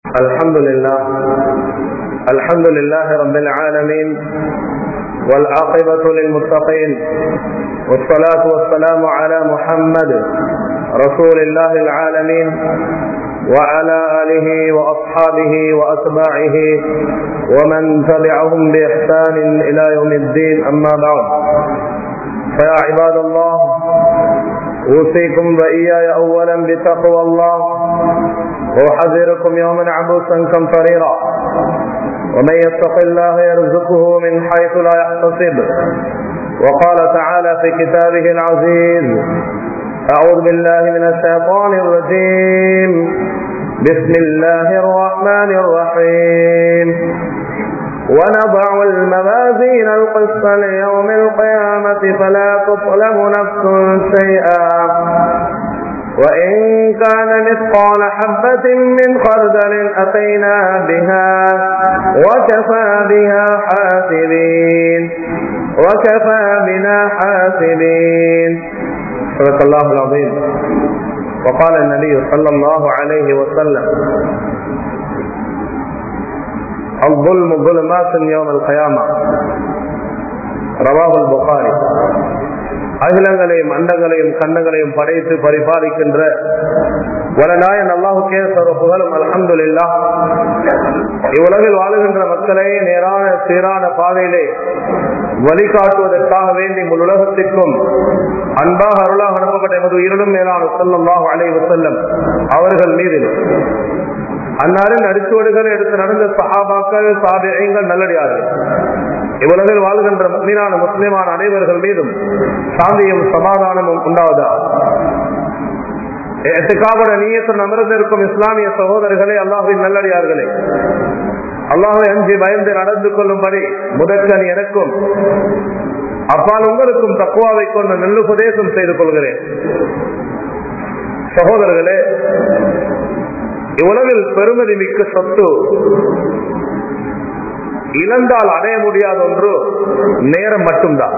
الحمد لله الحمد لله رب العالمين والعاقبة للمتقين والصلاة والسلام على محمد رسول الله العالمين وعلى آله وأصحابه وأتباعه ومن تبعهم بإحسان إلى يوم الدين أما بعد فيا عباد الله أوصيكم وإياي أولا بتقوى الله وأحذركم يوما عبوسا كمطريرا ومن يتق الله يرزقه من حيث لا يحتسب وقال تعالى في كتابه العزيز أعوذ بالله من الشيطان الرجيم بسم الله الرحمن الرحيم ونضع الموازين القسط ليوم القيامة فلا تظلم نفس شيئا وإن كان مثقال حبة من خردل أتينا بها وكفى بها حاسبين وكفى بنا حاسبين صدق الله العظيم وقال النبي صلى الله عليه وسلم الظلم ظلمات يوم القيامة رواه البخاري அகிலங்களையும் அண்டங்களையும் கண்ணங்களையும் படைத்து பரிபாலிக்கின்ற வலநாயன் அல்லாஹுக்கே சர்வ புகழும் அலமதுல்லா இவ்வுலகில் வாழுகின்ற மக்களை நேரான சீரான பாதையிலே வழிகாட்டுவதற்காக வேண்டி முழு உலகத்திற்கும் அன்பாக அருளாக அனுப்பப்பட்ட எமது உயிரிலும் மேலான சொல்லல்லாஹ் அலைவு செல்லம் அவர்கள் மீது அன்னாரின் அடிச்சுவடுகளை எடுத்து நடந்த சஹாபாக்கள் சாபியங்கள் நல்லடியார்கள் இவ்வுலகில் வாழ்கின்ற மீனான முஸ்லிமான அனைவர்கள் மீதும் சாந்தியும் சமாதானமும் உண்டாவதா எட்டுக்காவட நீயத்துடன் அமர்ந்திருக்கும் இஸ்லாமிய சகோதரர்களே அல்லாஹின் நல்லடியார்களே அல்லாஹை அஞ்சி பயந்து நடந்து கொள்ளும்படி முதற்கன் எனக்கும் அப்பால் உங்களுக்கும் தக்குவாவை கொண்டு நல்லுபதேசம் செய்து கொள்கிறேன் சகோதரர்களே இவ்வுலகில் பெருமதி மிக்க சொத்து இழந்தால் அடைய முடியாத ஒன்று நேரம் மட்டும்தான்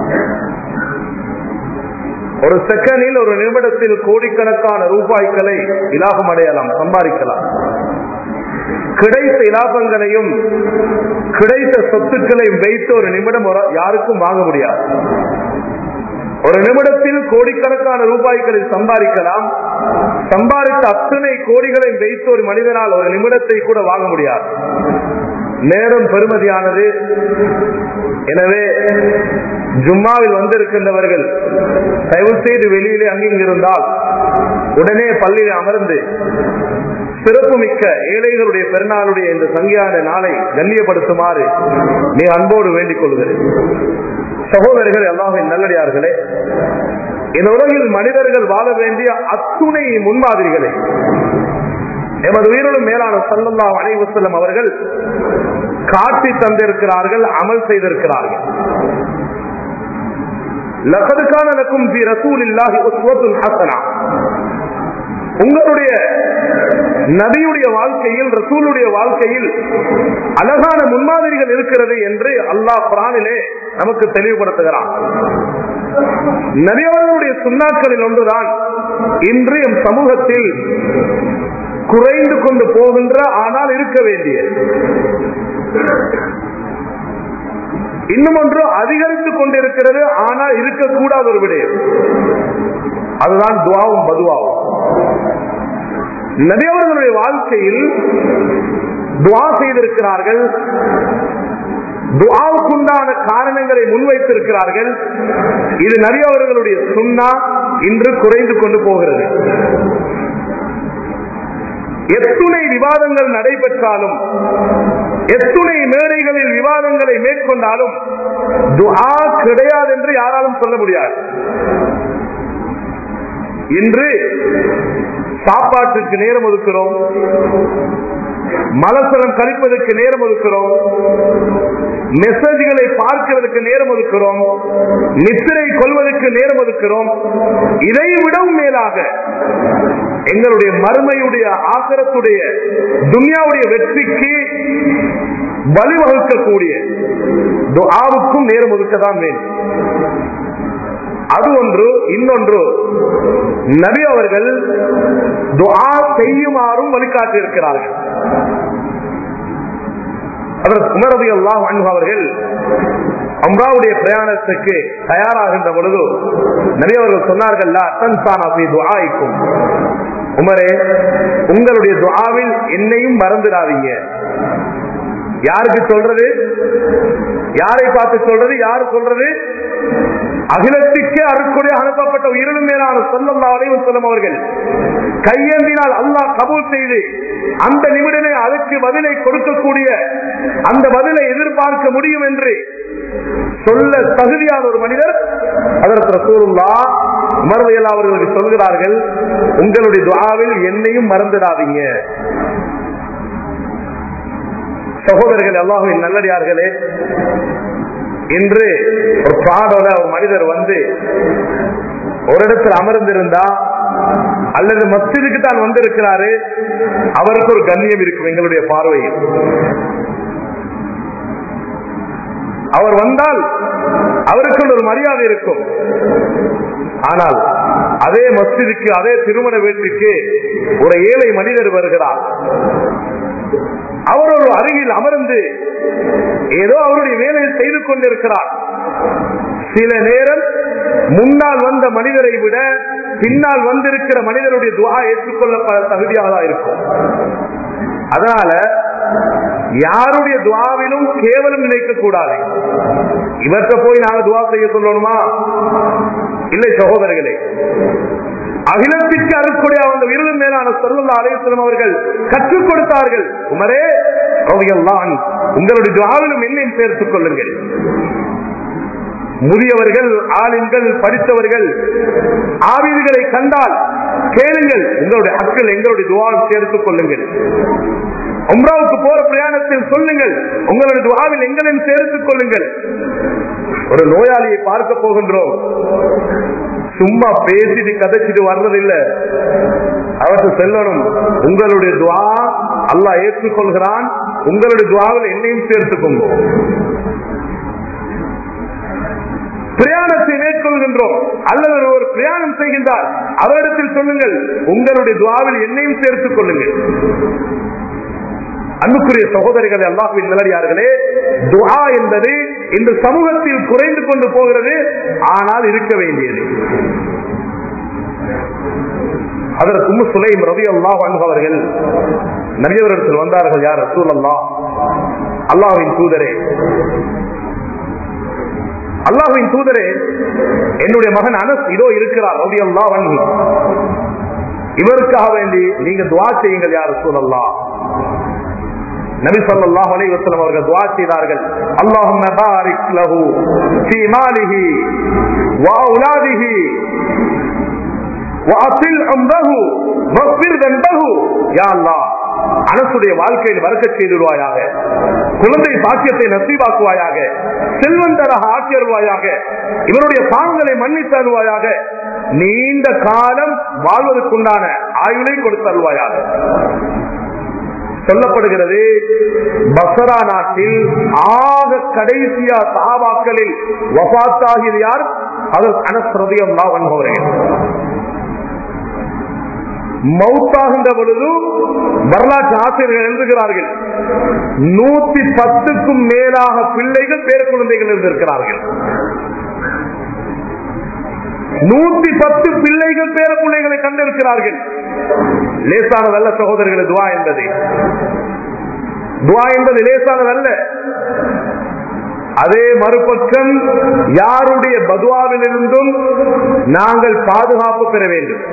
ஒரு செகண்டில் ஒரு நிமிடத்தில் கோடிக்கணக்கான ரூபாய்களை இலாபம் அடையலாம் சம்பாதிக்கலாம் கிடைத்த இலாபங்களையும் கிடைத்த சொத்துக்களையும் வைத்து ஒரு நிமிடம் யாருக்கும் வாங்க முடியாது ஒரு நிமிடத்தில் கோடிக்கணக்கான ரூபாய்களை சம்பாதிக்கலாம் சம்பாதித்த அத்தனை கோடிகளையும் வைத்து ஒரு மனிதனால் ஒரு நிமிடத்தை கூட வாங்க முடியாது நேரம் பெருமதியானது எனவே ஜும்மாவில் வந்திருக்கின்றவர்கள் தயவு செய்து வெளியிலே அங்கிருந்தால் உடனே பள்ளியில் அமர்ந்து சிறப்பு மிக்க ஏழைகளுடைய பெருநாளுடைய இந்த சங்கியான நாளை கண்ணியப்படுத்துமாறு நீ அன்போடு வேண்டிக் கொள்கிறேன் சகோதரர்கள் எல்லாமே நல்லடியார்களே இந்த உலகில் மனிதர்கள் வாழ வேண்டிய அத்துணை முன்மாதிரிகளை எமது உயிரிலும் மேலான சல்லல்லா அலைவசல்லம் அவர்கள் காட்டி தந்திருக்கிறார்கள் அமல் செய்திருக்கிறார்கள் லகதுக்கான லக்கும் பி ரசூல் இல்லாஹி உஸ்வத்துல் ஹசனா உங்களுடைய நபியுடைய வாழ்க்கையில் ரசூலுடைய வாழ்க்கையில் அழகான முன்மாதிரிகள் இருக்கிறது என்று அல்லாஹ் குரானிலே நமக்கு தெளிவுபடுத்துகிறான் நபியவர்களுடைய சுண்ணாக்களில் ஒன்றுதான் இன்று எம் சமூகத்தில் குறைந்து கொண்டு போகின்ற ஆனால் இருக்க வேண்டிய இன்னும் ஒன்று அதிகரித்துக் கொண்டிருக்கிறது ஆனால் இருக்கக்கூடாத ஒரு விடயம் அதுதான் துவாவும் பதுவாவும் நபியவர்களுடைய வாழ்க்கையில் துவா செய்திருக்கிறார்கள் துவாவுக்குண்டான காரணங்களை முன்வைத்திருக்கிறார்கள் இது நபியவர்களுடைய சுண்ணா இன்று குறைந்து கொண்டு போகிறது எத்துணை விவாதங்கள் நடைபெற்றாலும் எத்துணை மேடைகளில் விவாதங்களை மேற்கொண்டாலும் துஆ கிடையாது என்று யாராலும் சொல்ல முடியாது இன்று சாப்பாட்டுக்கு நேரம் ஒதுக்கிறோம் மலசலம் கழிப்பதற்கு நேரம் ஒதுக்கிறோம் மெசேஜ்களை பார்க்கிறதுக்கு நேரம் ஒதுக்கிறோம் நித்திரை கொள்வதற்கு நேரம் ஒதுக்கிறோம் இதை விடவும் மேலாக எங்களுடைய மறுமையுடைய ஆகரத்துடைய துன்யாவுடைய வெற்றிக்கு வழிவகுக்கக்கூடிய துஆவுக்கும் நேரம் ஒதுக்கதான் வேண்டும் அது ஒன்று இன்னொன்று நபி அவர்கள் துஆ செய்யுமாறும் வழிகாட்டி இருக்கிறார்கள் அதற்கு உமரதி அல்லாஹ் அவர்கள் அம்ராவுடைய பிரயாணத்துக்கு தயாராகின்ற பொழுது நிறைய அவர்கள் சொன்னார்கள் துஆய்க்கும் உமரே உங்களுடைய துஆவில் என்னையும் மறந்துடாதீங்க யாருக்கு சொல்றது யாரை பார்த்து சொல்றது யாரு சொல்றது அகிலத்துக்கு அருக்குடைய அனுப்பப்பட்ட உயிரினும் மேலான சொல்லல்லா அலைவன் சொல்லும் அவர்கள் கையேந்தினால் அல்லாஹ் கபூல் செய்து அந்த நிமிடமே அதுக்கு பதிலை கொடுக்கக்கூடிய அந்த பதிலை எதிர்பார்க்க முடியும் என்று சொல்ல தகுதியான ஒரு மனிதர் அதற்கு ரசூலுல்லா உமர்வையல்லா அவர்களுக்கு சொல்கிறார்கள் உங்களுடைய துவாவில் என்னையும் மறந்துடாதீங்க சகோதரர்கள் அல்லாஹுவின் நல்லடியார்களே இன்று ஒரு பாடோட ஒரு மனிதர் வந்து ஒரு இடத்தில் அமர்ந்திருந்தா அல்லது மஸ்ஜிதுக்கு தான் வந்திருக்கிறாரு அவருக்கு ஒரு கண்ணியம் இருக்கும் எங்களுடைய பார்வையில் அவர் வந்தால் அவருக்கு ஒரு மரியாதை இருக்கும் ஆனால் அதே மஸ்ஜிதுக்கு அதே திருமண வீட்டுக்கு ஒரு ஏழை மனிதர் வருகிறார் அவர் ஒரு அருகில் அமர்ந்து ஏதோ அவருடைய வேலையை செய்து கொண்டிருக்கிறார் சில நேரம் முன்னால் வந்த மனிதரை விட பின்னால் வந்திருக்கிற மனிதருடைய துவா ஏற்றுக்கொள்ளப்பட தகுதியாக இருக்கும் அதனால யாருடைய துவாவிலும் கேவலம் நினைக்க கூடாது இவற்றை போய் நாங்க துவா செய்ய சொல்லணுமா இல்லை சகோதரர்களே அகிலத்திற்கு அருக்குடைய அந்த விருது மேலான சொல்லல்லா அலையம் அவர்கள் கற்றுக் கொடுத்தார்கள் உமரே ரவியல்லான் உங்களுடைய துவாவிலும் என்னையும் சேர்த்துக் கொள்ளுங்கள் முதியவர்கள் ஆளுங்கள் படித்தவர்கள் ஆவிதிகளை கண்டால் கேளுங்கள் உங்களுடைய அக்கள் எங்களுடைய துவாவில் சேர்த்துக் கொள்ளுங்கள் உம்ராவுக்கு போற பிரயாணத்தில் சொல்லுங்கள் உங்களுடைய துவாவில் எங்களையும் சேர்த்துக் கொள்ளுங்கள் ஒரு நோயாளியை பார்க்க போகின்றோம் சும்மா பேசிட்டு கதைச்சிட்டு வர்றதில்லை அவருக்கு செல்லணும் உங்களுடைய துவா அல்லாஹ் ஏற்றுக்கொள்கிறான் உங்களுடைய துவாவில் என்னையும் சேர்த்துக்கொண்டு பிரயாணத்தை மேற்கொள்கின்றோம் அல்லது ஒரு பிரயாணம் செய்கின்றார் அவரிடத்தில் சொல்லுங்கள் உங்களுடைய துவாவில் என்னையும் சேர்த்துக் கொள்ளுங்கள் அன்புக்குரிய சகோதரிகளை அல்லாஹுவின் நிலடியார்களே துஆ என்பது இந்த சமூகத்தில் குறைந்து கொண்டு போகிறது ஆனால் இருக்க வேண்டியது அதற்கு உம்மு சுலைம் ரவி அல்லாஹ் அவர்கள் நபியவரிடத்தில் வந்தார்கள் யார் ரசூல் அல்லா அல்லாஹின் தூதரே அல்லாஹின் தூதரே என்னுடைய மகன் அனஸ் இதோ இருக்கிறார் ரவி அல்லா இவருக்காக வேண்டி நீங்க துவா செய்யுங்கள் யார் ரசூல் அல்லா நபி ஸல்லல்லாஹு அலைஹி வஸல்லம் அவர்கள் துஆ செய்தார்கள் அல்லாஹும்ம பாரிக் லஹு ஃபீ மாலிஹி வ அவுலாதிஹி وأطل عمره واغفر ذنبه يا الله அனசுடைய வாழ்க்கையில் வரக்க செய்திருவாயாக குழந்தை பாக்கியத்தை நசீவாக்குவாயாக செல்வந்தராக ஆக்கியருவாயாக இவருடைய பாவங்களை மன்னித்து அருவாயாக நீண்ட காலம் வாழ்வதற்குண்டான ஆயுளை கொடுத்தருவாயாக சொல்லப்படுகிறது பசரா நாட்டில் ஆக கடைசியா சகாபாக்களில் வபாத்தாகியது யார் அது அனஸ்ரதியம் தான் வன்பவர்கள் மௌத்தாகின்ற பொழுது வரலாற்று ஆசிரியர்கள் எழுதுகிறார்கள் நூத்தி பத்துக்கும் மேலாக பிள்ளைகள் பேர குழந்தைகள் இருந்திருக்கிறார்கள் நூத்தி பத்து பிள்ளைகள் பேர பிள்ளைகளை கண்டிருக்கிறார்கள் லேசானதல்ல சகோதரர்கள் துவா என்பது துவா என்பது லேசானதல்ல அதே மறுபக்கம் யாருடைய பதுவாவிலிருந்தும் நாங்கள் பாதுகாப்பு பெற வேண்டும்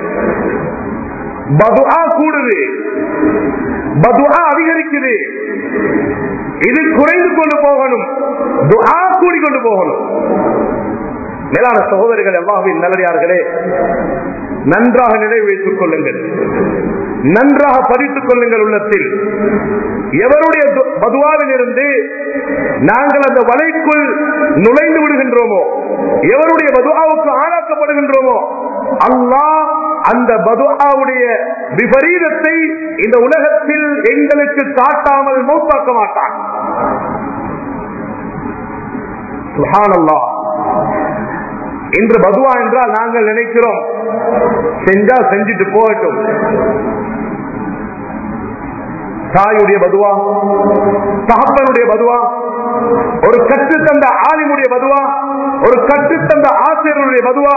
பதுஆ கூடுது பதுஆ அதிகரிக்குது இது குறைந்து கொண்டு போகணும் துஆ கூடிக்கொண்டு போகணும் மேலான சகோதரிகள் எல்லாவின் நல்லடியார்களே நன்றாக நினைவு வைத்துக் கொள்ளுங்கள் நன்றாக பதித்துக் கொள்ளுங்கள் உள்ளத்தில் எவருடைய பதுவாவில் இருந்து நாங்கள் அந்த வலைக்குள் நுழைந்து விடுகின்றோமோ எவருடைய பதுவாவுக்கு ஆளாக்கப்படுகின்றோமோ அல்லாஹ் அந்த பதுவாவுடைய விபரீதத்தை இந்த உலகத்தில் எங்களுக்கு காட்டாமல் மௌத்தாக்க மாட்டான் சுஹானல்லாஹ் இன்று பதுவா என்றால் நாங்கள் நினைக்கிறோம் செஞ்சா செஞ்சுட்டு போகட்டும் தாயுடைய பதுவா தகப்பனுடைய பதுவா ஒரு கற்றுத்தந்த ஆலிமுடைய பதுவா ஒரு கற்றுத்தந்த ஆசிரியருடைய பதுவா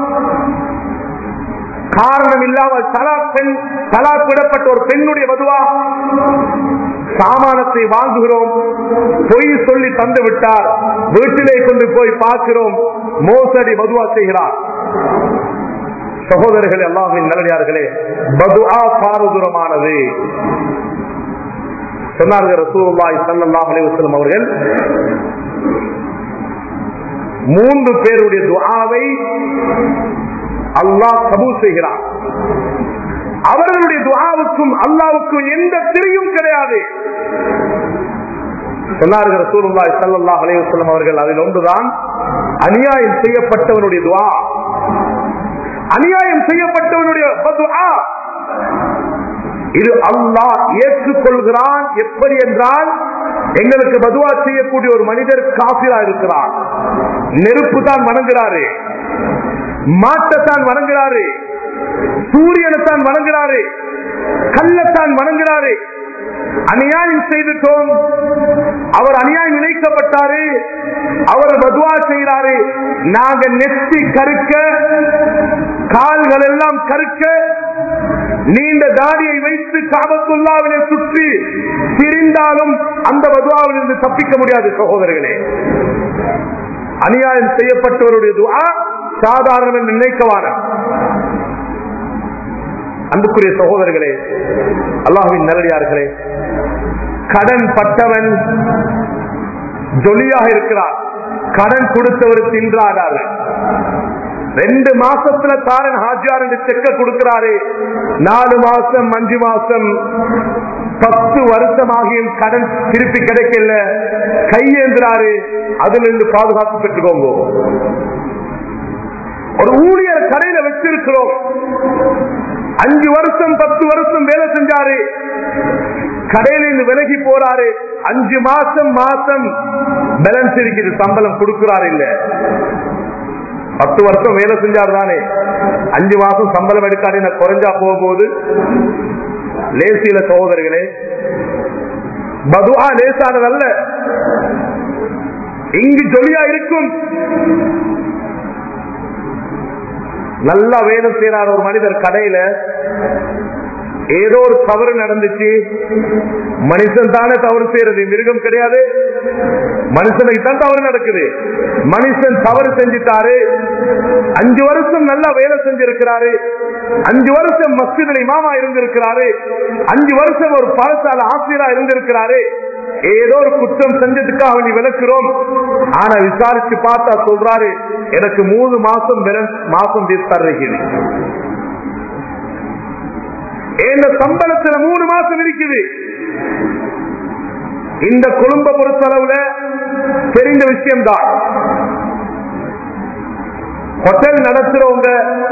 காரணம் இல்லாமல் தலா பெண் தலா விடப்பட்ட ஒரு பெண்ணுடைய பதுவா சாமானத்தை வாங்குகிறோம் பொய் சொல்லி தந்து விட்டார் வீட்டிலே கொண்டு போய் பார்க்கிறோம் மோசடி பதுவா செய்கிறார் சகோதரர்களே அல்லாஹின் நல்லடியார்களே பதுஆ பாரதூரமானது சொன்னார்கள் ரசூலுல்லாஹி ஸல்லல்லாஹு அலைஹி வஸல்லம் அவர்கள் மூன்று பேருடைய துஆவை அல்லாஹ் கபூல் செய்கிறார் அவர்களுடைய துஆவுக்கும் அல்லாவுக்கும் எந்த திரையும் கிடையாது சொன்னார்கள் ரசூலுல்லாஹி ஸல்லல்லாஹு அலைஹி வஸல்லம் அவர்கள் அதில் ஒன்றுதான் அநியாயம் செய்யப்பட்டவனுடைய துஆ அநியாயம் செய்யப்பட்டவனுடைய பதுஆ இது அல்லாஹ் ஏற்றுக்கொள்கிறான் எப்படி என்றால் எங்களுக்கு பதுவா செய்யக்கூடிய ஒரு மனிதர் காபிரா இருக்கிறார் நெருப்பு தான் வணங்குறாரு மாட்டத்தான் வணங்குறாரு சூரியனைத்தான் வணங்குறாரு கல்லத்தான் வணங்குறாரு அநியாயம் செய்துட்டோம் அவர் அநியாயம் இணைக்கப்பட்டாரு அவர் பதுவா செய்கிறாரு நாங்க நெத்தி கருக்க கால்கள் எல்லாம் கருக்க நீண்ட தாடியை வைத்து காபத்துல்லாவினை சுற்றி திரிந்தாலும் அந்த பதுவாவில் இருந்து தப்பிக்க முடியாது சகோதரர்களே அநியாயம் செய்யப்பட்டவருடைய துவா சாதாரண நினைக்கவான அன்புக்குரிய சகோதரர்களே அல்லாஹுவின் நல்லடியார்களே கடன் பட்டவன் ஜொலியாக இருக்கிறார் கடன் கொடுத்தவர் தின்றாடாரு ரெண்டு மாசத்துல தாரன் ஹாஜியார் என்று செக்க கொடுக்கிறாரு நாலு மாசம் அஞ்சு மாசம் பத்து வருஷமாகியும் கடன் திருப்பி கிடைக்கல கையேந்திராரு அதுல இருந்து பாதுகாப்பு பெற்றுக்கோங்க ஒரு ஊழியர் கடையில வச்சிருக்கிறோம் அஞ்சு வருஷம் பத்து வருஷம் வேலை செஞ்சாரு கடையில இருந்து விலகி போறாரு அஞ்சு மாசம் மாசம் பேலன்ஸ் இருக்குது சம்பளம் கொடுக்கிறாரு இல்ல பத்து வருஷம் வேலை செஞ்சாரு தானே அஞ்சு மாசம் சம்பளம் எடுக்காரு நான் குறைஞ்சா போகும்போது லேசியில சகோதரர்களே பதுவா லேசானதல்ல இங்கு ஜொலியா இருக்கும் நல்லா வேலை செய்யறார் ஒரு மனிதர் கடையில ஏதோ ஒரு தவறு நடந்துச்சு மனுஷன் தானே தவறு செய்யறது மிருகம் கிடையாது மனுஷனுக்கு தான் தவறு நடக்குது மனுஷன் தவறு செஞ்சுட்டாரு அஞ்சு வருஷம் நல்லா வேலை செஞ்சிருக்கிறாரு அஞ்சு வருஷம் மஸ்ஜிதில் இமாமா இருந்திருக்கிறாரு அஞ்சு வருஷம் ஒரு பாடசாலை ஆசிரியரா இருந்திருக்கிறாரு ஏதோ ஒரு குற்றம் செஞ்சதுக்காக வேண்டி விளக்குறோம் ஆனா விசாரிச்சு பார்த்தா சொல்றாரு எனக்கு மூணு மாசம் மாசம் தர்றீங்க இந்த சம்பளத்துல மூணு மாசம் இருக்குது இந்த குடும்ப பொறுத்தளவுல தெரிந்த விஷயம் தான் ஹோட்டல் நடத்துறவங்க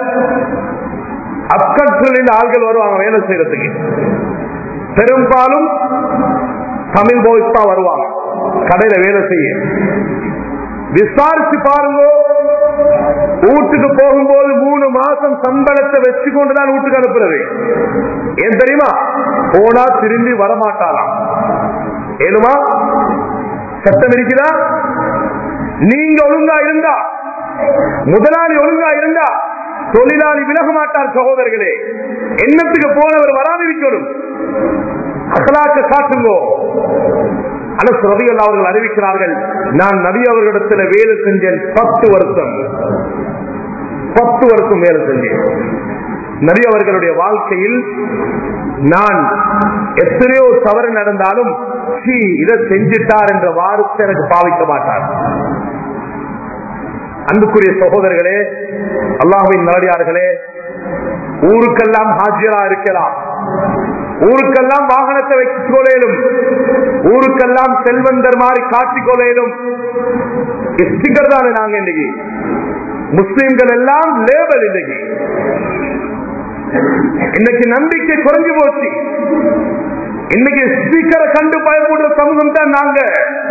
அக்கட்களின் ஆள்கள் வருவாங்க வேலை செய்யறதுக்கு பெரும்பாலும் தமிழ் பாய்ஸ் தான் வருவாங்க கடையில வேலை செய்ய விசாரிச்சு பாருங்க வீட்டுக்கு போகும்போது மூணு மாசம் சம்பளத்தை வச்சு கொண்டுதான் வீட்டுக்கு அனுப்புறது ஏன் தெரியுமா போனா திரும்பி வரமாட்டாராம் ஏனுமா சட்டம் இருக்குதா நீங்க ஒழுங்கா இருந்தா முதலாளி ஒழுங்கா இருந்தா தொழிலாளி விலக மாட்டார் சகோதரர்களே எண்ணத்துக்கு போனவர் வராதிருக்கணும் அகலாக்க காட்டுங்கோ அனஸ் ரவிகள் அவர்கள் அறிவிக்கிறார்கள் நான் நபி அவர்களிடத்துல வேலை செஞ்சேன் பத்து வருஷம் பத்து வருஷம் வேலை செஞ்சேன் நபி அவர்களுடைய வாழ்க்கையில் நான் எத்தனையோ தவறு நடந்தாலும் சி இதை செஞ்சிட்டார் என்ற வார்த்தை எனக்கு பாவிக்க மாட்டார் அன்புக்குரிய சகோதரர்களே அல்லாஹின் நல்லடியார்களே ஊருக்கெல்லாம் ஹாஜியரா இருக்கலாம் ஊருக்கெல்லாம் வாகனத்தை வைத்துக் கொள்ளையிலும் ஊருக்கெல்லாம் செல்வந்தர் மாதிரி காட்டிக் கொள்ளையிலும் ஸ்டிக்கர் தானே நாங்க இன்னைக்கு முஸ்லிம்கள் எல்லாம் லேபல் இன்னைக்கு இன்னைக்கு நம்பிக்கை குறைஞ்சு போச்சு இன்னைக்கு ஸ்பீக்கரை கண்டு பயப்படுற சமூகம் தான் நாங்க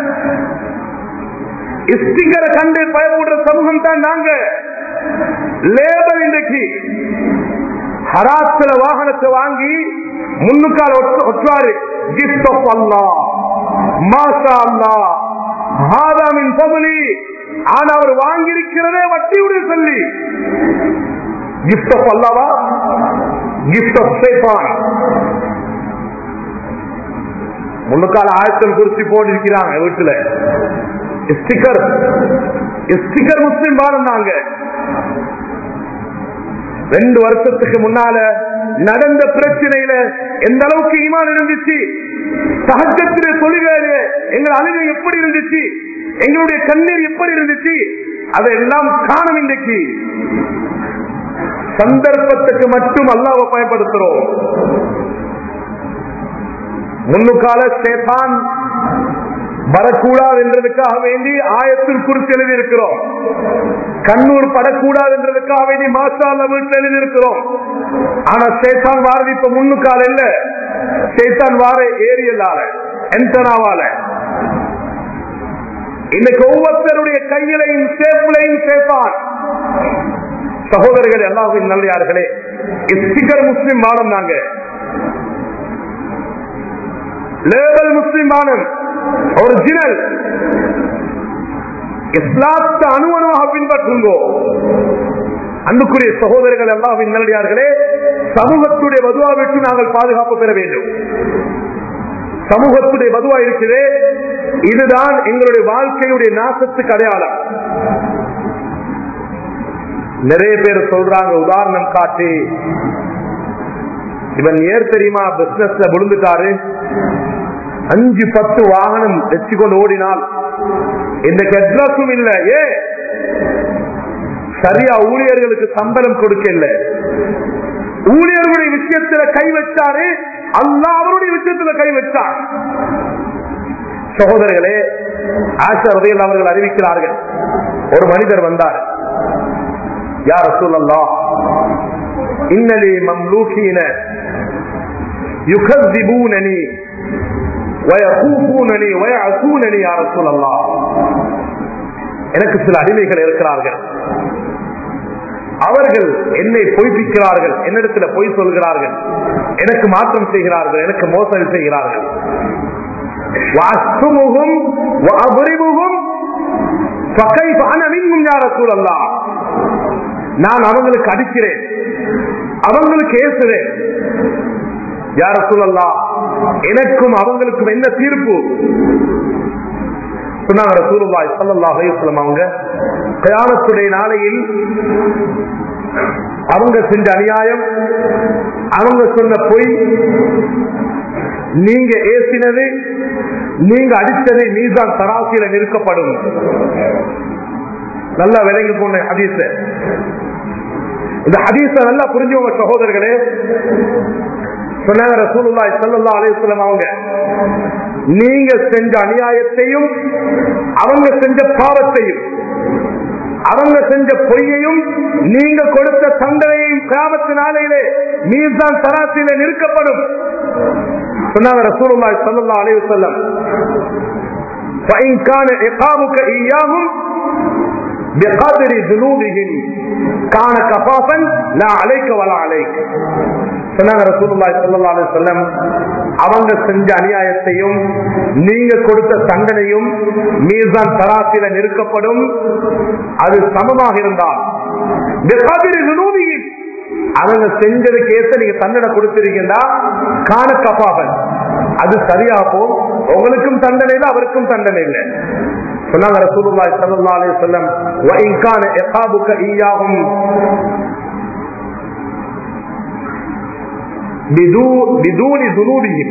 ஸ்டிக்கரை கண்டு பயப்படுற சமூகம் தான் நாங்க லேபல் இன்றைக்கு ஹராத்துல வாகனத்தை வாங்கி முன்னுக்கால் ஒட்டுவாரு கிஃப்ட் ஆஃப் அல்லாஹ் மாஷா அல்லாஹ் ஹாதாமின் பகுலி ஆனா அவர் வாங்கியிருக்கிறதே வட்டியுடைய சொல்லி கிஃப்ட் ஆஃப் அல்லாவா கிஃப்ட் ஆஃப் சேப்பான் முன்னுக்கால ஆயத்தல் குறிச்சி போட்டிருக்கிறாங்க வீட்டுல ஸ்டிக்கர் ஸ்டிக்கர் முஸ்லிம் வாழ்ந்தாங்க ரெண்டு வருஷத்துக்கு முன்னால நடந்த பிரச்சனையில எந்த அளவுக்கு ஈமான் இருந்துச்சு சகஜத்திலே தொழிலாளி எங்கள் அழுகை எப்படி இருந்துச்சு எங்களுடைய கண்ணீர் எப்படி இருந்துச்சு அதையெல்லாம் காணும் இன்றைக்கு சந்தர்ப்பத்துக்கு மட்டும் அல்லாவை பயன்படுத்துறோம் முன்னுக்கால சேத்தான் வரக்கூடாது என்றதுக்காக வேண்டி ஆயத்தில் குறித்து எழுதியிருக்கிறோம் கண்ணூர் படக்கூடாது என்றதுக்காக வேண்டி மாசால வீட்டில் எழுதியிருக்கிறோம் ஆனா சேத்தான் வாரது இப்ப முன்னுக்கால இல்ல சேத்தான் வார ஏரியலால என்டனாவால இன்னைக்கு ஒவ்வொருத்தருடைய கையிலையும் சேப்புலையும் சேத்தான் சகோதரர்கள் எல்லாரும் நல்லையார்களே ஸ்டிக்கர் முஸ்லிம் மானம் நாங்க லேபல் முஸ்லிம் மானம் ஒரிஜினல் இஸ்லாத்தை அணு அணுவாக பின்பற்றுங்கோ அன்புக்குரிய சகோதரர்கள் எல்லாம் நல்லடியார்களே சமூகத்துடைய வதுவா விட்டு நாங்கள் பாதுகாப்பு பெற வேண்டும் சமூகத்துடைய வதுவா இருக்குது இதுதான் எங்களுடைய வாழ்க்கையுடைய நாசத்துக்கு அடையாளம் நிறைய பேர் சொல்றாங்க உதாரணம் காட்டி இவன் ஏர் தெரியுமா பிசினஸ்ல விழுந்துட்டாரு அஞ்சு பத்து வாகனம் வச்சுக்கொண்டு ஓடினால் இந்த அட்ரஸும் இல்ல ஏ சரியா ஊழியர்களுக்கு சம்பளம் கொடுக்கல ஊழியர்களுடைய விஷயத்துல கை வச்சாரு அல்லா அவருடைய விஷயத்துல கை வச்சார் சகோதரர்களே ஆசிரியர்கள் அவர்கள் அறிவிக்கிறார்கள் ஒரு மனிதர் வந்தார் யார் சொல்லல்லா இன்னலி மம்லூக்கீன யுகதிபூனனி வயகூபூனனி வயசூனனி யார் சொல்லல்லா எனக்கு சில அடிமைகள் இருக்கிறார்கள் அவர்கள் என்னை பொய்ப்பிக்கிறார்கள் என்னிடத்துல பொய் சொல்கிறார்கள் எனக்கு மாற்றம் செய்கிறார்கள் எனக்கு மோசடி செய்கிறார்கள் வாஸ்துமுகும் அபரிமுகும் சூழல்லா நான் அவங்களுக்கு அடிக்கிறேன் அவங்களுக்கு ஏசுறேன் யார சூழல்லா எனக்கும் அவங்களுக்கும் என்ன தீர்ப்பு சொன்னாங்க ரசூலுல்லாஹி ஸல்லல்லாஹு அலைஹி வஸல்லம் அவங்க கயாமத்துடைய நாளையில் அவங்க செஞ்ச அநியாயம் அவங்க சொன்ன பொய் நீங்க ஏசினது நீங்க அடித்ததை மீதான் தராசியில நிற்கப்படும் நல்லா விளங்கி போன ஹதீஸ இந்த ஹதீஸ நல்லா புரிஞ்சவங்க சகோதரர்களே சொன்னாங்க ரசூலுல்லாஹி ஸல்லல்லாஹு அலைஹி வஸல்லம் அவங்க நீங்க செஞ்ச அநியாயத்தையும் அவங்க செஞ்ச பாவத்தையும் அவங்க செஞ்ச பொய்யையும் நீங்க கொடுத்த தண்டனையும் கிராமத்து நாளையிலே மீதான் தராசியில நிற்கப்படும் சொன்னாங்க ரசூலுல்லாஹி ஸல்லல்லாஹு அலைஹி வஸல்லம் فإن كان عقابك إياهم بقدر ذنوبهم كان كفافا لا عليك ولا عليك சொன்னாங்க ரசூலுல்லாஹி ஸல்லல்லாஹு அலைஹி வஸல்லம் அவங்க செஞ்ச அநியாயத்தையும் நீங்க கொடுத்த தண்டனையும் மீசான் தராசில நிறுக்கப்படும் அது சமமாக இருந்தால் பிகாதிரி வினூதியில் அவங்க செஞ்சதுக்கு ஏற்ற நீங்க தண்டனை கொடுத்திருக்கீங்களா காண கபாகன் அது சரியா போம் உங்களுக்கும் தண்டனை இல்லை அவருக்கும் தண்டனை இல்லை சொன்னாங்க ரசூலுல்லாஹி ஸல்லல்லாஹு அலைஹி வஸல்லம் வ இன் கான இகாபுக ஈயாஹும் பிதூனி துனூபியும்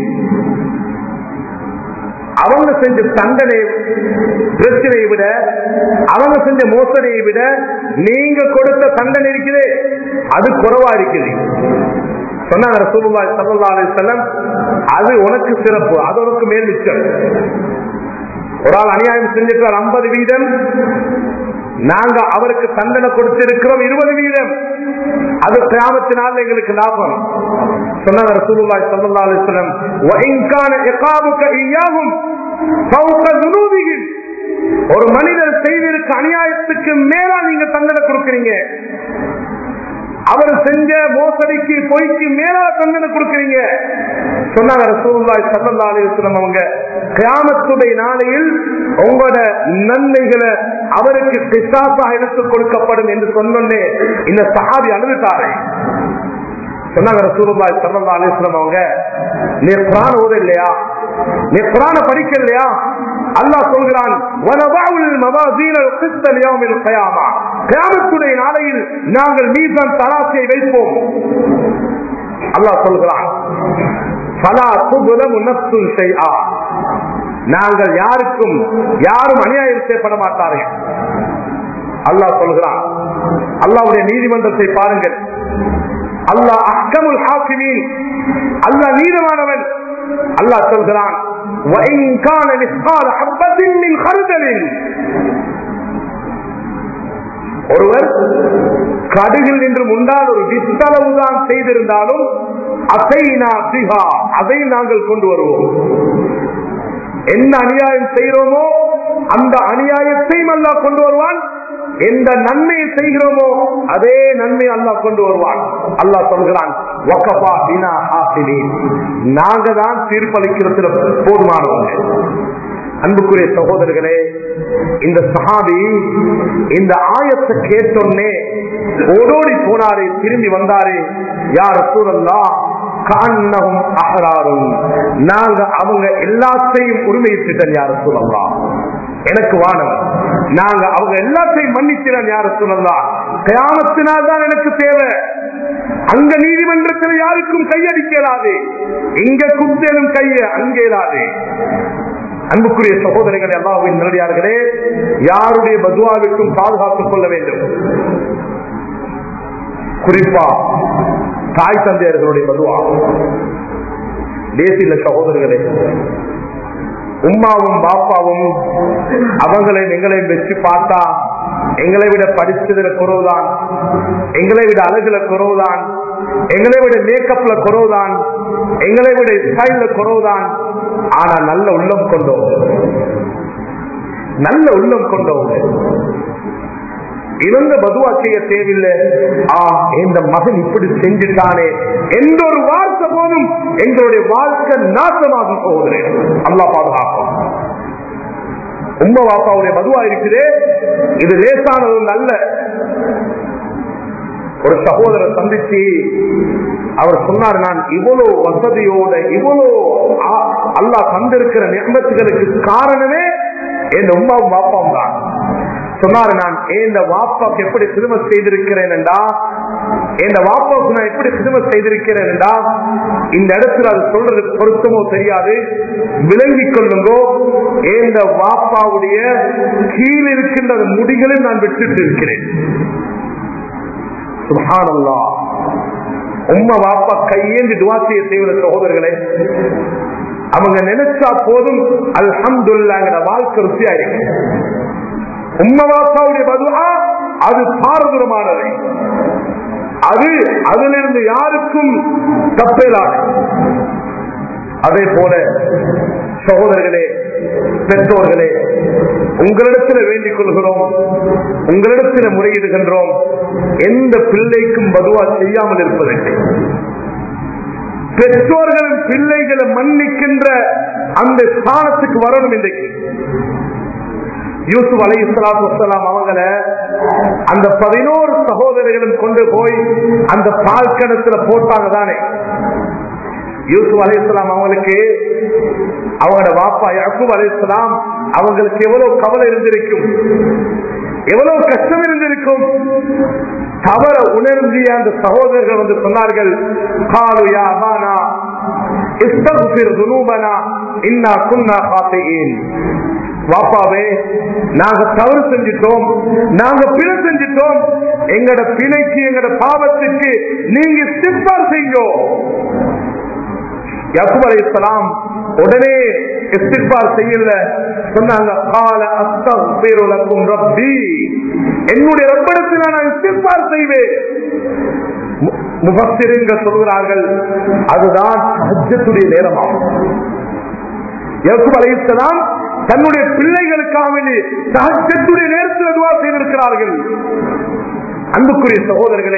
அவங்க செஞ்ச தண்டனை பிரச்சனையை விட அவங்க செஞ்ச மோசடியை விட நீங்க கொடுத்த தண்டனை இருக்குது அது குறைவா இருக்குது சொன்னாங்க ரசூலுல்லாஹி ஸல்லல்லாஹு அலைஹி வஸல்லம் அது உனக்கு சிறப்பு அது உனக்கு மேல் மிச்சம் ஒரு ஆள் அநியாயம் செஞ்சிருக்கார் ஐம்பது வீதம் நாங்க அவருக்கு தண்டனை கொடுத்திருக்கிறோம் இருபது வீதம் அது கிராமத்தினால் எங்களுக்கு லாபம் சொன்னாங்க ரசூலுல்லாஹி ஸல்லல்லாஹு அலைஹி வஸல்லம் வ இன் கான இகாபுக இய்யாஹும் ஃபௌக ذنوبهم ஒரு மனிதர் செய்திருக்க அநியாயத்துக்கு மேலா நீங்க தண்டனை கொடுக்கிறீங்க அவர் செஞ்ச மோசடிக்கு பொய்க்கு மேலா தண்டனை கொடுக்கறீங்க சொன்னாங்க ரசூலுல்லாஹி ஸல்லல்லாஹு அலைஹி வஸல்லம் அவங்க கியாமத்துடைய நாளையில் உங்களோட நன்மைகளை அவருக்கு கிசாசா எடுத்துக் கொடுக்கப்படும் என்று சொன்னோன்னே இந்த சஹாபி அழுதுட்டாரு சொன்னாங்க ரசூலுல்லாஹி ஸல்லல்லாஹு அலைஹி வஸல்லம் அவங்க நீ குர்ஆன் ஓத இல்லையா நீ குர்ஆனை படிக்க இல்லையா அல்லாஹ் சொல்கிறான் வனவாவுல் மவாசீனல் கிஸ்த லியௌமில் கியாமா கியாமத்துடைய நாளையில் நாங்கள் மீசான் தராசை வைப்போம் அல்லாஹ் சொல்கிறான் ஃபலா துபலமு நஃப்சுன் ஷைஆ நாங்கள் யாருக்கும் யாரும் அநியாயம் செய்யப்பட மாட்டார்கள் அல்லாஹ் சொல்கிறான் அல்லாஹ்வுடைய நீதிமன்றத்தை பாருங்கள் அல்லாஹ் அஹ்கமுல் ஹாக்கிமீன் அல்லாஹ் நீதமானவன் அல்லாஹ் சொல்கிறான் وَإِنْ كَانَ مِثْقَالَ حَبَّةٍ مِنْ خَرْدَلٍ ஒருவர் கடுகில் நின்று முன்னால் ஒரு வித்தளவு தான் செய்திருந்தாலும் அதை அதை நாங்கள் கொண்டு வருவோம் என்ன அநியாயம் செய்கிறோமோ அந்த அநியாயத்தையும் அல்லாஹ் கொண்டு வருவான் எந்த நன்மையை செய்கிறோமோ அதே நன்மை அல்லாஹ் கொண்டு வருவான் அல்லாஹ் சொல்கிறான் வக்கபா பினா ஹாசினீன். நாங்க தான் தீர்ப்பளிக்கிறதுல போதுமானவங்க அன்புக்குரிய சகோதரர்களே இந்த சஹாபி இந்த ஆயத்தை கேட்டோன்னே ஓடோடி போனாரு திரும்பி வந்தாரு யார் சூழல்லா காண்ணவும் அகராரும் நாங்க அவங்க எல்லாத்தையும் உரிமையிட்டுட்டோம் யார சொல்லலாம் எனக்கு வானம் நாங்க அவங்க எல்லாத்தையும் மன்னிக்கிறோம் யார சொல்லலாம் கயாமத்தினால் தான் எனக்கு தேவை அங்க நீதிமன்றத்தில் யாருக்கும் கையடிக்கலாது இங்க குத்தேனும் கைய அங்கேலாது அன்புக்குரிய சகோதரிகளை அல்லாவின் நல்லடியார்களே யாருடைய பதுவாவிற்கும் பாதுகாத்துக் கொள்ள வேண்டும் குறிப்பா தாய் தந்தையர்களுடைய பதுவா தேசிய சகோதரர்களே உம்மாவும் பாப்பாவும் அவங்களை எங்களையும் வச்சு பார்த்தா எங்களை விட படிச்சதுல குறவுதான் எங்களை விட அழகுல குறவுதான் எங்களை விட மேக்கப்ல குறவுதான் எங்களை விட ஸ்டைல்ல குறவுதான் ஆனா நல்ல உள்ளம் கொண்டோம் நல்ல உள்ளம் கொண்டவங்க இவங்க பதுவா செய்ய தேவையில்லை ஆ இந்த மகன் இப்படி செஞ்சுட்டானே எந்த ஒரு வார்த்தை போதும் எங்களுடைய வாழ்க்கை நாசமாக போகுது அல்லா பாதுகாக்கும் உம்ம வாப்பாவுடைய மதுவா இருக்குது இது லேசானது நல்ல ஒரு சகோதரர் சந்திச்சு அவர் சொன்னார் நான் இவ்வளவு வசதியோட இவ்வளவு அல்லா தந்திருக்கிற நியமத்துகளுக்கு காரணமே என் உமாவும் வாப்பாவும் தான் சொன்னாரு நான் இந்த வாப்பாக்கு எப்படி திரும்ப செய்திருக்கிறேன் என்றா இந்த வாப்பாவுக்கு நான் எப்படி திரும்ப செய்திருக்கிறேன் என்றா இந்த இடத்துல அது சொல்றது பொருத்தமோ தெரியாது விளங்கிக் கொள்ளுங்கோ இந்த வாப்பாவுடைய கீழ் இருக்கின்ற முடிகளில் நான் விட்டுட்டு இருக்கிறேன் சுபானல்லா உம்ம வாப்பா கையேந்தி துவா செய்ய செய்வத சகோதரர்களே அவங்க நினைச்சா போதும் அல்ஹம்துல்லாங்கிற வாழ்க்கை ருசியா இருக்கு உம்ம வாப்பாவுடைய பதுவா அது பாரதூரமானது அது அதிலிருந்து யாருக்கும் தப்பேலாது அதே போல சகோதரர்களே பெற்றோர்களே உங்களிடத்தில் வேண்டிக் கொள்கிறோம் உங்களிடத்தில் முறையிடுகின்றோம் எந்த பிள்ளைக்கும் பதுவா செய்யாமல் இருப்பதில்லை பெற்றோர்களும் பிள்ளைகளை மன்னிக்கின்ற அந்த ஸ்தானத்துக்கு வரணும் இன்றைக்கு யூசுப் அலை இஸ்லாம் அவங்கள அந்த பதினோரு சகோதரர்களும் கொண்டு போய் அந்த பால் கிணத்துல போட்டாங்க தானே யூசுப் அலை இஸ்லாம் அவங்களுக்கு அவங்களோட வாப்பா யக்கூப் அலை இஸ்லாம் அவங்களுக்கு எவ்வளவு கவலை இருந்திருக்கும் எவ்வளவு கஷ்டம் இருந்திருக்கும் தவற உணர்ந்திய அந்த சகோதரர்கள் வந்து சொன்னார்கள் காலு யா அபானா இஸ்தக்ஃபிர் துனூபனா இன்னா குன்னா காத்தியின் வாப்பாவே நாங்க தவறு செஞ்சிட்டோம் நாங்க பிழை செஞ்சிட்டோம் எங்கட பிழைக்கு எங்கட பாவத்துக்கு நீங்க சிப்பார் செய்யோ யாக்குப் அலை இஸ்லாம் உடனே இஸ்திக்பார் செய்யல சொன்னாங்க கால அஸ்தக்பிருலக்கும் ரப்பி என்னுடைய ரப்படத்தில் நான் இஸ்திக்பார் செய்வேன் முபஸ்திரங்கள் சொல்கிறார்கள் அதுதான் ஹஜ்ஜத்துடைய நேரமாகும் யாக்குப் அலை இஸ்லாம் தன்னுடைய பிள்ளைகளுக்காக சகஜத்துடைய நேரத்தில் துவா செய்திருக்கிறார்கள் அன்புக்குரிய சகோதரர்களே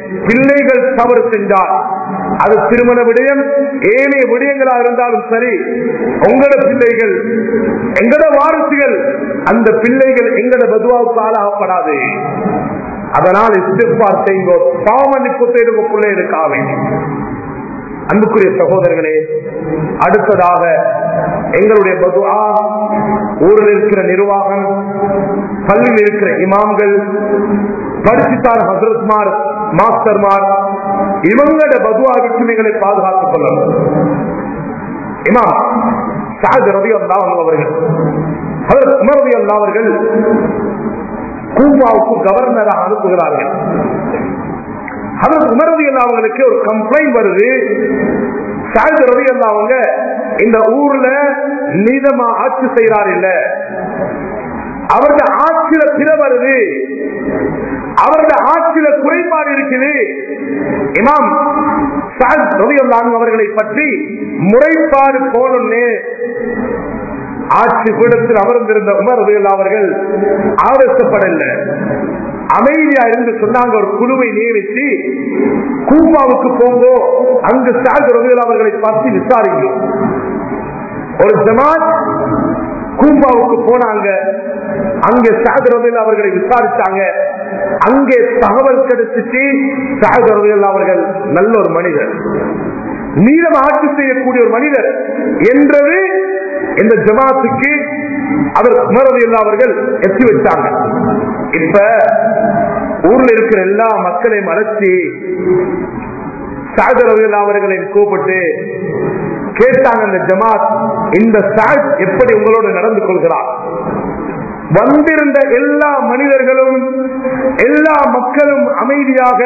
பிள்ளைகள் தவறு செஞ்சால் அது திருமண விடயம் ஏனைய விடயங்களா இருந்தாலும் சரி உங்களோட பிள்ளைகள் எங்கட வாரிசுகள் அந்த பிள்ளைகள் எங்கட பதுவாவுக்கு ஆளாகப்படாது அதனால் இஸ்திஃபார் செய்யுங்கோ பாவமன்னிப்பு தேடுங்க பிள்ளைகளுக்காக வேண்டி அன்புக்குரிய சகோதரர்களே அடுத்ததாக எங்களுடைய பதுவா ஊரில் இருக்கிற நிர்வாகம் பள்ளியில் இருக்கிற இமாம்கள் படிச்சுட்டார் ஹசரத்மார் மாஸ்டர்மார் இவங்களோட பதுவா விட்டுமைகளை பாதுகாத்துக் கொள்ளணும் இமாம் சாஜ் ரவி அல்லா அவர்கள் ஹசரத் உமர் ரவி அல்லா அவர்கள் கூபாவுக்கு கவர்னராக அனுப்புகிறார்கள் அதற்கு உமரதி அவங்களுக்கு ஒரு கம்ப்ளைண்ட் வருது சாயது ரவி அவங்க இந்த ஊர்ல நீதமா ஆட்சி செய்யறாரு இல்ல அவருடைய ஆட்சியில பிற வருது அவருடைய ஆட்சியில குறைபாடு இருக்குது இமாம் சாத் ரவி அவர்களை பற்றி முறைப்பாடு போனோன்னு ஆட்சி பீடத்தில் அமர்ந்திருந்த உமர் ரவி அவர்கள் ஆவேசப்படல அமைதியா இருந்து சொன்னாங்க ஒரு குழுவை நியமித்து கூப்பாவுக்கு போங்கோ அங்கு சாத் ரவியல் அவர்களை பற்றி விசாரிங்க ஒரு ஜமாத் கூப்பாவுக்கு போனாங்க அங்கே சாத் ரவியல் அவர்களை விசாரிச்சாங்க அங்கே தகவல் கிடைச்சிச்சு சாத் ரவியல் அவர்கள் நல்ல ஒரு மனிதர் நீளம் ஆட்சி செய்யக்கூடிய ஒரு மனிதர் என்றது இந்த ஜமாத்துக்கு அவர் உமரது அவர்கள் எத்தி வச்சாங்க இப்ப ஊர்ல இருக்கிற எல்லா மக்களையும் அழைச்சி சாகரவியல் அவர்களை கூப்பிட்டு கேட்டாங்க இந்த ஜமாத் இந்த சாத் எப்படி உங்களோடு நடந்து கொள்கிறார் வந்திருந்த எல்லா மனிதர்களும் எல்லா மக்களும் அமைதியாக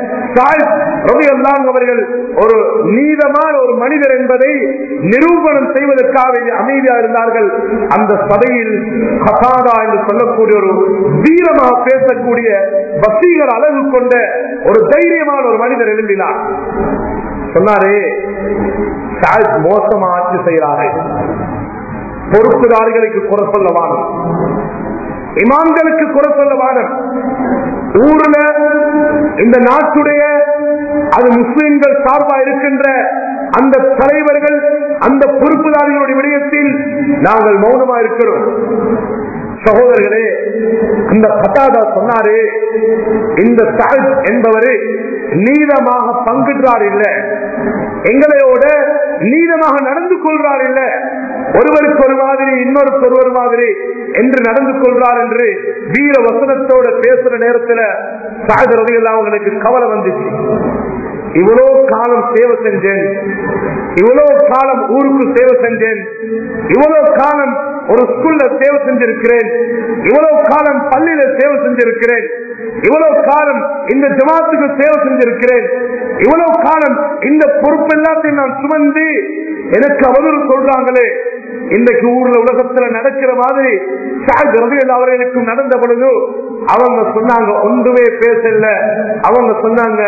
அவர்கள் ஒரு நீதமான ஒரு மனிதர் என்பதை நிரூபணம் செய்வதற்காக அமைதியா இருந்தார்கள் அந்த சபையில் ஹசாதா என்று சொல்லக்கூடிய ஒரு வீரமாக பேசக்கூடிய வசீகர் அழகு கொண்ட ஒரு தைரியமான ஒரு மனிதர் எழும்பினார் சொன்னாரே மோசமா ஆட்சி செய்கிறாரு பொறுப்புதாரிகளுக்கு குறை சொல்ல வானம் இமாம்களுக்கு குறை சொல்ல வானம் ஊர்ல இந்த நாட்டுடைய அது முஸ்லிம்கள் சார்பா இருக்கின்ற அந்த தலைவர்கள் அந்த பொறுப்புதாரிகளுடைய விடயத்தில் நாங்கள் மௌனமா இருக்கிறோம் சகோதரர்களே அந்த பட்டாதா சொன்னாரு இந்த சாஹிப் என்பவரு நீதமாக பங்குகிறார் இல்ல எங்களையோட நீதமாக நடந்து கொள்றார் இல்ல ஒருவருக்கு ஒரு மாதிரி இன்னொருக்கு ஒருவர் மாதிரி என்று நடந்து கொள்றார் என்று வீர வசனத்தோட பேசுற நேரத்துல சாகர ரவியெல்லாம் அவங்களுக்கு கவலை வந்துச்சு இவ்வளவு காலம் சேவை செஞ்சேன் இவ்வளவு காலம் ஊருக்கு சேவை செஞ்சேன் இவ்வளவு காலம் ஒரு ஸ்கூல்ல சேவை செஞ்சிருக்கிறேன் இவ்வளவு காலம் பள்ளியில சேவை செஞ்சிருக்கிறேன் இவ்வளவு காலம் இந்த ஜமாத்துக்கு சேவை செஞ்சிருக்கிறேன் இவ்வளவு காலம் இந்த பொறுப்பு எல்லாத்தையும் நான் சுமந்து எனக்கு அவதூறு சொல்றாங்களே இன்றைக்கு ஊர்ல உலகத்துல நடக்கிற மாதிரி அவர்களுக்கும் நடந்த பொழுது அவங்க சொன்னாங்க ஒன்றுமே பேசல அவங்க சொன்னாங்க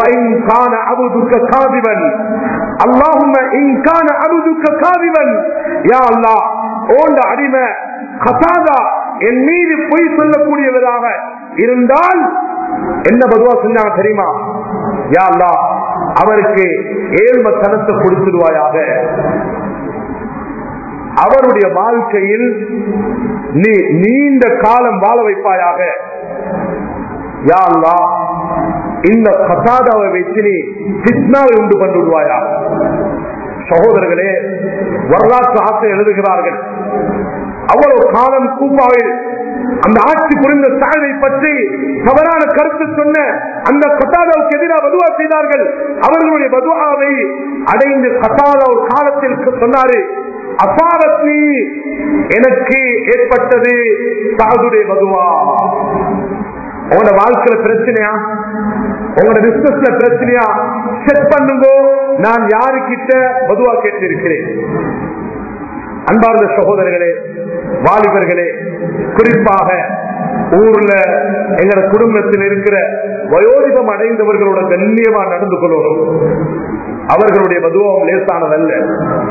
அல்லாஹும் இன்கான அபுதுக்க காதிவன் யா அல்லா ஓண்ட அடிமை கசாதா என் மீது பொய் சொல்லக்கூடியவராக இருந்தால் என்ன பதுவா செஞ்சாங்க தெரியுமா யா அல்லா அவருக்கு ஏழ்ம தனத்தை கொடுத்துடுவாயாக அவருடைய வாழ்க்கையில் நீ நீண்ட காலம் வாழ வைப்பாயாக யா அல்லா இந்த கசாதாவை வச்சு நீ சித்னாவை உண்டு பண்ணிடுவாயா சகோதரர்களே வரலாற்று ஆசை எழுதுகிறார்கள் அவ்வளவு காலம் கூப்பாவில் அந்த ஆட்சி புரிந்த சாலை பற்றி தவறான கருத்து சொன்ன அந்த கத்தாதாவுக்கு எதிராக பதுவா செய்தார்கள் அவர்களுடைய பதுவாவை அடைந்து கத்தாதா ஒரு காலத்தில் சொன்னாரு அசாரத்னி எனக்கு ஏற்பட்டது சாதுடைய பதுவா உங்களோட வாழ்க்கையில பிரச்சனையா உங்களோட பிசினஸ்ல பிரச்சனையா செக் பண்ணுங்க நான் யாருக்கிட்ட பதுவா கேட்டிருக்கிறேன் அன்பார்ந்த சகோதரர்களே வாலிபர்களே குறிப்பாக ஊர்ல எங்களோட குடும்பத்தில் இருக்கிற வயோதிபம் அடைந்தவர்களோட கண்ணியமா நடந்து கொள்ளணும் அவர்களுடைய மதுவம் லேசானதல்ல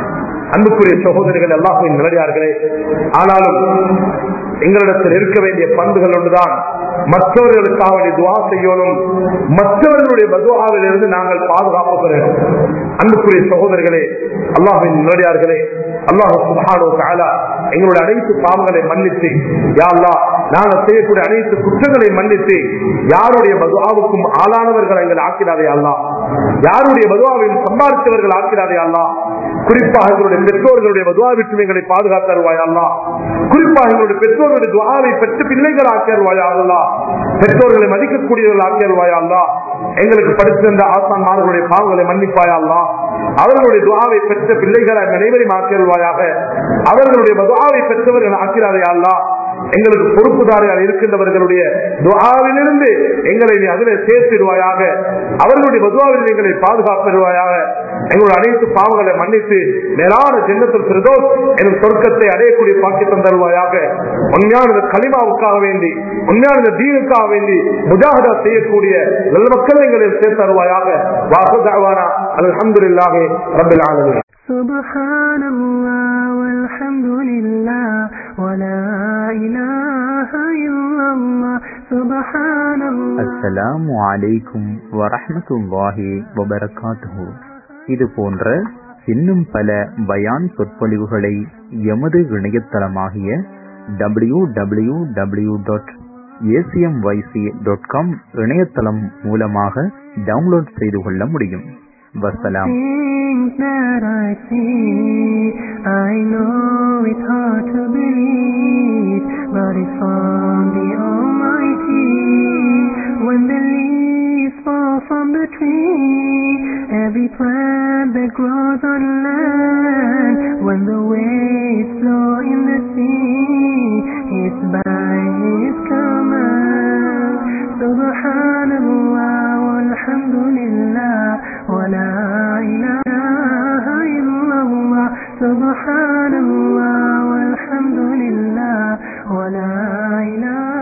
அன்புக்குரிய சகோதரிகள் எல்லாத்தையும் நிலையார்களே ஆனாலும் எங்களிடத்தில் இருக்க வேண்டிய பண்புகள் ஒன்றுதான் மற்றவர்களுக்காக வேண்டிய துவா செய்யணும் மற்றவர்களுடைய பதுவாவில் இருந்து நாங்கள் பாதுகாப்பு பெற வேண்டும் அன்புக்குரிய சகோதரர்களே அல்லாஹின் நிலையார்களே அல்லாஹ் சுபானோ தாலா எங்களுடைய அனைத்து பாவங்களை மன்னித்து யா அல்லாஹ் நாங்கள் செய்யக்கூடிய அனைத்து குற்றங்களை மன்னித்து யாருடைய பதுவாவுக்கும் ஆளானவர்கள் எங்கள் ஆக்கிறாதே அல்லா யாருடைய பதுவாவையும் சம்பாதித்தவர்கள் ஆக்கிறாதே அல்லா குறிப்பாக எங்களுடைய பெற்றோர்களுடைய பதுவா விட்டு எங்களை பாதுகாத்து தருவாயா அல்லா குறிப்பாக எங்களுடைய பெற்றோர்களுடைய துவாவை பெற்ற பிள்ளைகள் ஆக்கியருவாயா அல்லா பெற்றோர்களை மதிக்கக்கூடியவர்கள் ஆக்கியருவாயா அல்லா எங்களுக்கு படித்திருந்த ஆசான் மாணவர்களுடைய பாவங்களை மன்னிப்பாயா அல்லா அவர்களுடைய துவாவை பெற்ற பிள்ளைகளை அனைவரையும் ஆக்கியருவாயாக அவர்களுடைய துவாவை பெற்றவர்கள் ஆக்கிறாரையா அல்லா எங்களுக்கு பொறுப்புதாரியாக இருக்கின்றவர்களுடைய துவாவிலிருந்து எங்களை நீ அதில் சேர்த்திடுவாயாக அவர்களுடைய பதுவாவில் எங்களை பாதுகாப்பிடுவாயாக எங்களுடைய அனைத்து பாவங்களை மன்னித்து மேலான ஜென்னத்தில் பிரதோஷ் எங்கள் சொர்க்கத்தை அடையக்கூடிய பாக்கியம் தருவாயாக உண்மையான களிமாவுக்காக வேண்டி உண்மையான தீனுக்காக வேண்டி முஜாகதா செய்யக்கூடிய நல்ல மக்கள் எங்களை சேர்த்து தருவாயாக வாசுதாவானா அல்ஹம்துலில்லாஹி ரப்பில் ஆலமீன் سبحان الله والحمد لله ولا إله إلا الله سبحان الله அஸ்ஸலாமு அலைக்கும் வரஹ்மத்துல்லாஹி வபரகாத்துஹு இது போன்ற இன்னும் பல பயான் சொற்பொழிவுகளை எமது இணையதளமாகிய W W W dot ACMYC dot com இணையதளம் மூலமாக டவுன்லோட் செய்து கொள்ள முடியும் வசலாம் Things that I see, I know it's hard to believe, but it's from the Almighty. When the leaves fall from the tree, every plant that grows on land, when the waves flow in the sea, it's by His command. Subhanallah, walhamdulillah, wa la ilaha illallah. Subhanallah, walhamdulillah, wa la ilaha